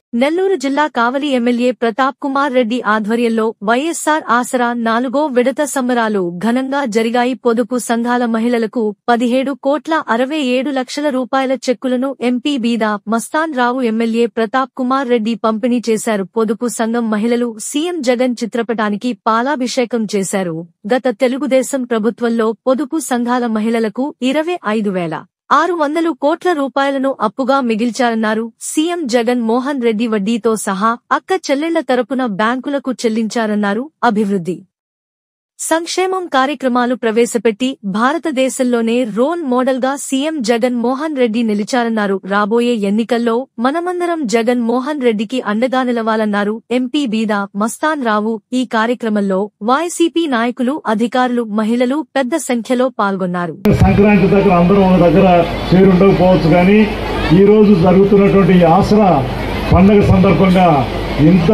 నెల్లూరు జిల్లా కావలి ఎమ్మెల్యే ప్రతాప్ కుమార్ రెడ్డి ఆధ్వర్యంలో వైఎస్సార్ ఆసరా నాలుగో విడత సంబరాలు ఘనంగా జరిగాయి పొదుపు సంఘాల మహిళలకు పదిహేడు కోట్ల అరవై ఏడు లక్షల రూపాయల చెక్కులను ఎంపీ బీదా మస్తాన్ రావు ఎమ్మెల్యే ప్రతాప్ కుమార్ రెడ్డి పంపిణీ చేశారు పొదుపు సంఘం మహిళలు సీఎం జగన్ చిత్రపటానికి పాలాభిషేకం చేశారు గత తెలుగుదేశం ప్రభుత్వంలో పొదుపు సంఘాల మహిళలకు ఇరవై ఐదు వేల ఆరు వందలు కోట్ల రూపాయలను అప్పుగా మిగిల్చారన్నారు సీఎం జగన్ మోహన్ రెడ్డి వడ్డీతో సహా అక్క చెల్లెళ్ల తరపున బ్యాంకులకు చెల్లించారన్నారు అభివృద్ధి సంక్షేమం కార్యక్రమాలు ప్రవేశపెట్టి భారతదేశంలోనే రోల్ మోడల్ గా సీఎం జగన్ మోహన్ రెడ్డి నిలిచారన్నారు రాబోయే ఎన్నికల్లో మనమందరం జగన్ మోహన్ రెడ్డికి అండగా నిలవాలన్నారు ఎంపీ బీదా మస్తాన్ రావు ఈ కార్యక్రమంలో వైసీపీ నాయకులు అధికారులు మహిళలు పెద్ద సంఖ్యలో పాల్గొన్నారు సంక్రాంతి దగ్గర అందరం ఒక దగ్గర చేరుండకపోవచ్చు కానీ ఈ రోజు జరుగుతున్నటువంటి ఈ ఆసరా పండగ సందర్భంగా ఇంత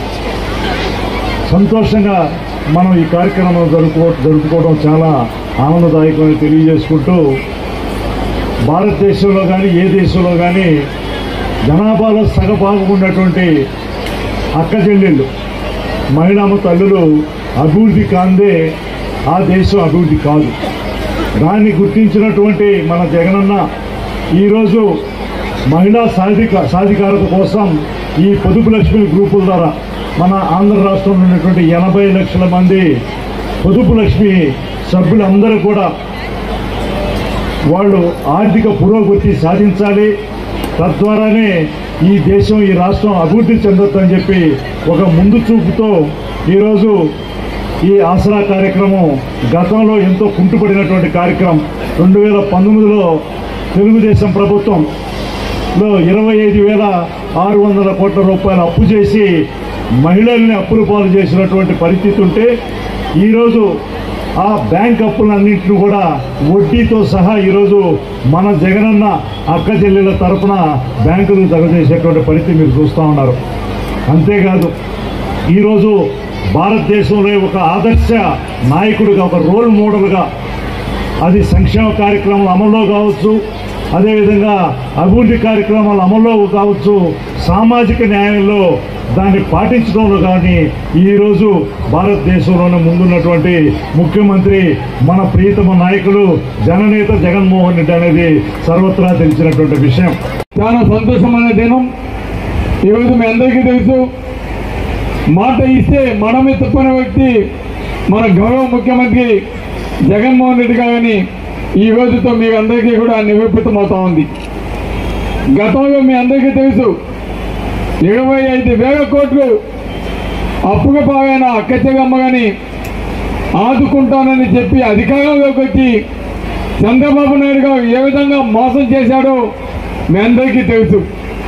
సంతోషంగా మనం ఈ కార్యక్రమం జరుపుకో జరుపుకోవడం చాలా ఆనందదాయకమని తెలియజేసుకుంటూ భారతదేశంలో కానీ ఏ దేశంలో కానీ జనాభాలో సగభాగం ఉన్నటువంటి అక్క చెల్లెళ్ళు మహిళామ తల్లులు అభివృద్ధి కాందే ఆ దేశం అభివృద్ధి కాదు దాన్ని గుర్తించినటువంటి మన జగనన్న ఈరోజు మహిళా సాధిక సాధికారత కోసం ఈ పొదుపు లక్ష్మి గ్రూపుల ద్వారా మన ఆంధ్ర రాష్ట్రంలో ఉన్నటువంటి ఎనభై లక్షల మంది పొదుపు లక్ష్మి సభ్యులందరూ కూడా వాళ్ళు ఆర్థిక పురోగతి సాధించాలి తద్వారానే ఈ దేశం ఈ రాష్ట్రం అభివృద్ధి చెందొద్దని చెప్పి ఒక ముందు చూపుతో ఈరోజు ఈ ఆసరా కార్యక్రమం గతంలో ఎంతో కుంటుపడినటువంటి కార్యక్రమం రెండు వేల పంతొమ్మిదిలో తెలుగుదేశం ప్రభుత్వంలో ఇరవై ఐదు వేల ఆరు వందల కోట్ల రూపాయలు అప్పు చేసి మహిళల్ని అప్పుల పాలు చేసినటువంటి పరిస్థితి ఉంటే ఈరోజు ఆ బ్యాంక్ అప్పులన్నింటిని కూడా వడ్డీతో సహా ఈరోజు మన జగనన్న అక్క చెల్లెల తరపున బ్యాంకులకు తగజేసేటువంటి పరిస్థితి మీరు చూస్తూ ఉన్నారు అంతేకాదు ఈరోజు భారతదేశంలో ఒక ఆదర్శ నాయకుడిగా ఒక రోల్ మోడల్గా అది సంక్షేమ కార్యక్రమాల అమల్లో కావచ్చు అదేవిధంగా అభివృద్ధి కార్యక్రమాల అమల్లో కావచ్చు సామాజిక న్యాయంలో దాన్ని పాటించడంలో కానీ ఈరోజు భారతదేశంలోనే ముందున్నటువంటి ముఖ్యమంత్రి మన ప్రియతమ నాయకులు జననేత జగన్మోహన్ రెడ్డి అనేది సర్వత్రా తెలిసినటువంటి విషయం చాలా సంతోషమైన దినం ఈరోజు మీ అందరికీ తెలుసు మాట ఇస్తే మనమే తప్పని వ్యక్తి మన గౌరవ ముఖ్యమంత్రి జగన్మోహన్ రెడ్డి గారిని ఈ రోజుతో మీ అందరికీ కూడా నిరూపితమవుతా ఉంది గతంలో మీ అందరికీ తెలుసు ఇరవై ఐదు వేల కోట్లు అప్పుగా పాలైన అక్కచెగమ్మ గాని ఆదుకుంటానని చెప్పి అధికారంలోకి వచ్చి చంద్రబాబు నాయుడు గారు ఏ విధంగా మోసం చేశాడో మీ అందరికీ తెలుసు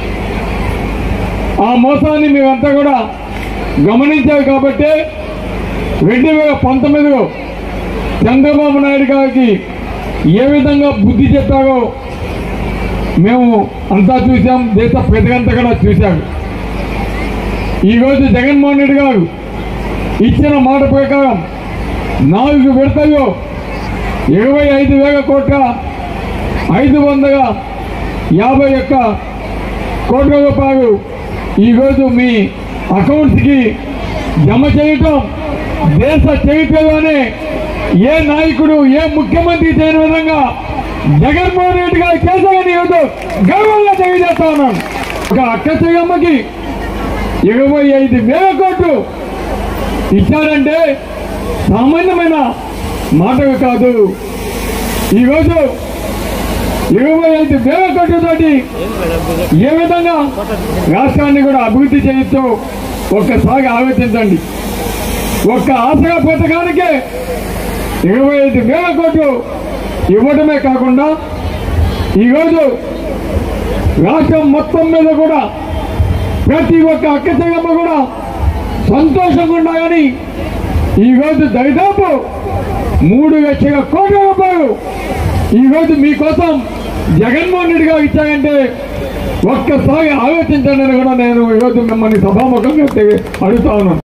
ఆ మోసాన్ని మీరంతా కూడా గమనించారు కాబట్టి రెండు వేల పంతొమ్మిదిలో చంద్రబాబు నాయుడు గారికి ఏ విధంగా బుద్ధి చెప్పారో మేము అంతా చూసాం దేశ ప్రజలంతా కూడా చూశారు ఈరోజు జగన్మోహన్ రెడ్డి గారు ఇచ్చిన మాట ప్రకారం నాలుగు విడతల్లో ఇరవై ఐదు వేల కోట్ల ఐదు వందల యాభై ఒక్క కోట్ల రూపాయలు ఈరోజు మీ అకౌంట్స్కి జమ చేయటం దేశ చరిత్రలోనే ఏ నాయకుడు ఏ ముఖ్యమంత్రి చేయని విధంగా జగన్మోహన్ రెడ్డి గారు చేశారని ఈరోజు గౌరవంగా తెలియజేస్తా ఉన్నాను ఒక అక్క చెగమ్మకి ఇరవై ఐదు వేల కోట్లు ఇచ్చారంటే సామాన్యమైన మాటలు కాదు ఈరోజు ఇరవై ఐదు వేల కోట్లతోటి ఏ విధంగా రాష్ట్రాన్ని కూడా అభివృద్ధి చేయొచ్చో ఒక్కసారి ఆలోచించండి ఒక్క ఆసరా పథకానికే ఇరవై ఐదు వేల కోట్లు ఇవ్వడమే కాకుండా ఈరోజు రాష్ట్రం మొత్తం మీద కూడా ప్రతి ఒక్క అక్క చెగమ్మ కూడా సంతోషంగా ఉండాలని ఈరోజు దరిదాపు మూడు లక్షల కోట్ల రూపాయలు ఈరోజు మీకోసం జగన్మోహన్ రెడ్డి గారు ఇచ్చారంటే ఒక్కసారి ఆలోచించండి అని కూడా నేను ఈరోజు మిమ్మల్ని సభాముఖంగా తె- అడుగుతా ఉన్నాను